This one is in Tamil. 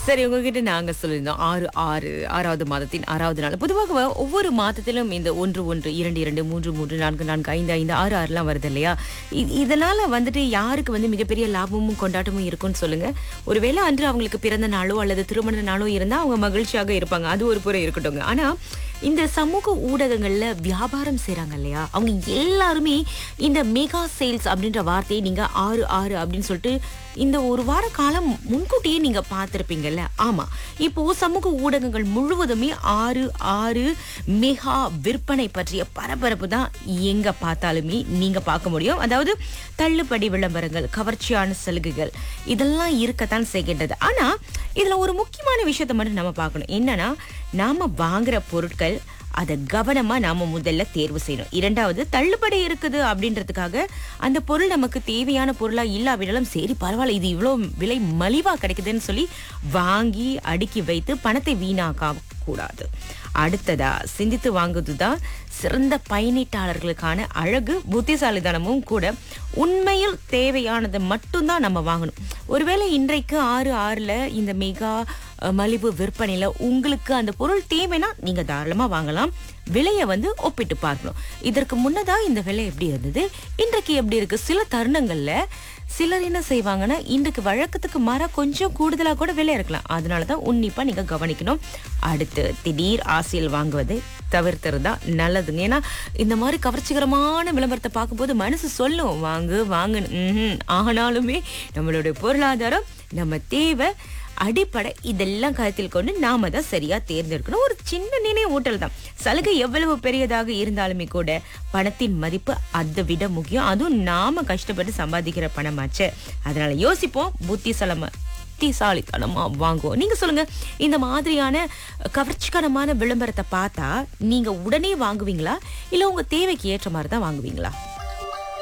சரி உங்ககிட்ட நாங்க சொல்லியிருந்தோம் ஆறு ஆறு ஆறாவது மாதத்தின் ஆறாவது நாள் பொதுவாக ஒவ்வொரு மாதத்திலும் இந்த ஒன்று ஒன்று இரண்டு இரண்டு மூன்று மூன்று நான்கு நான்கு ஐந்து ஐந்து ஆறு ஆறுலாம் வருது இல்லையா இ- இதனால வந்துட்டு யாருக்கு வந்து மிகப்பெரிய லாபமும் கொண்டாட்டமும் இருக்கும்னு சொல்லுங்க ஒருவேளை அன்று அவங்களுக்கு பிறந்த நாளோ அல்லது திருமண நாளோ இருந்தா அவங்க மகிழ்ச்சியாக இருப்பாங்க அது ஒரு புறம் இருக்கட்டும்ங்க ஆனா இந்த சமூக ஊடகங்கள்ல வியாபாரம் செய்றாங்க இல்லையா அவங்க எல்லாருமே இந்த மெகா சேல்ஸ் அப்படின்ற வார்த்தையை நீங்க ஆறு ஆறு அப்படின்னு சொல்லிட்டு இந்த ஒரு வார காலம் முன்கூட்டியே நீங்க பார்த்திருப்பீங்கல்ல ஆமா இப்போ சமூக ஊடகங்கள் முழுவதுமே ஆறு ஆறு மெகா விற்பனை பற்றிய பரபரப்பு தான் எங்க பார்த்தாலுமே நீங்க பார்க்க முடியும் அதாவது தள்ளுபடி விளம்பரங்கள் கவர்ச்சியான சலுகைகள் இதெல்லாம் இருக்கத்தான் செய்கின்றது ஆனா இதுல ஒரு முக்கியமான விஷயத்தை மட்டும் நம்ம பார்க்கணும் என்னன்னா நாம வாங்குற பொருட்கள் அதை கவனமா நாம முதல்ல தேர்வு செய்யணும் இரண்டாவது தள்ளுபடி இருக்குது அப்படின்றதுக்காக அந்த பொருள் நமக்கு தேவையான பொருளா இல்லாவிட்டாலும் சரி பரவாயில்ல இது இவ்வளோ விலை மலிவா கிடைக்குதுன்னு சொல்லி வாங்கி அடுக்கி வைத்து பணத்தை வீணாக்க கூடாது அடுத்ததா சிந்தித்து வாங்குவதுதான் சிறந்த பயணீட்டாளர்களுக்கான அழகு புத்திசாலித்தனமும் கூட உண்மையில் தேவையானதை மட்டும்தான் நம்ம வாங்கணும் ஒருவேளை இன்றைக்கு ஆறு ஆறுல இந்த மெகா அஹ், மலிவு விற்பனையில உங்களுக்கு அந்த பொருள் தேவைன்னா நீங்க தாராளமா வாங்கலாம் விலையை வந்து ஒப்பிட்டு பார்க்கணும் இதற்கு முன்னதா இந்த விலை எப்படி இருந்தது இன்றைக்கு எப்படி இருக்கு சில தருணங்கள்ல சிலர் என்ன செய்வாங்கன்னா இன்றைக்கு வழக்கத்துக்கு மாறா கொஞ்சம் கூடுதலா கூட விலை இருக்கலாம் அதனாலதான் உன்னிப்பா நீங்க கவனிக்கணும் அடுத்து திடீர் ஆசையில் வாங்குவதை தவிர்த்துறதா நல்லதுங்க ஏன்னா இந்த மாதிரி கவர்ச்சிகரமான விளம்பரத்தை பார்க்கும்போது மனசு சொல்லும் வாங்கு வாங்கு ம்ஹும். ஆனாலுமே நம்மளுடைய பொருளாதாரம் நம்ம தேவை அடிப்படை இதெல்லாம் கருத்தில் கொண்டு நாம தான் சரியா தேர்ந்தெடுக்கணும் ஒரு சின்ன நினைவூட்டல் தான் சலுகை எவ்வளவு பெரியதாக இருந்தாலுமே கூட பணத்தின் மதிப்பு அதை விட முக்கியம் அதுவும் நாம கஷ்டப்பட்டு சம்பாதிக்கிற பணமாச்சு அதனால யோசிப்போம் புத்திசலமா புத்திசாலித்தனமா வாங்குவோம் நீங்க சொல்லுங்க இந்த மாதிரியான கவர்ச்சிகரமான விளம்பரத்தை பார்த்தா நீங்க உடனே வாங்குவீங்களா இல்ல உங்க தேவைக்கு ஏற்ற மாதிரி தான் வாங்குவீங்களா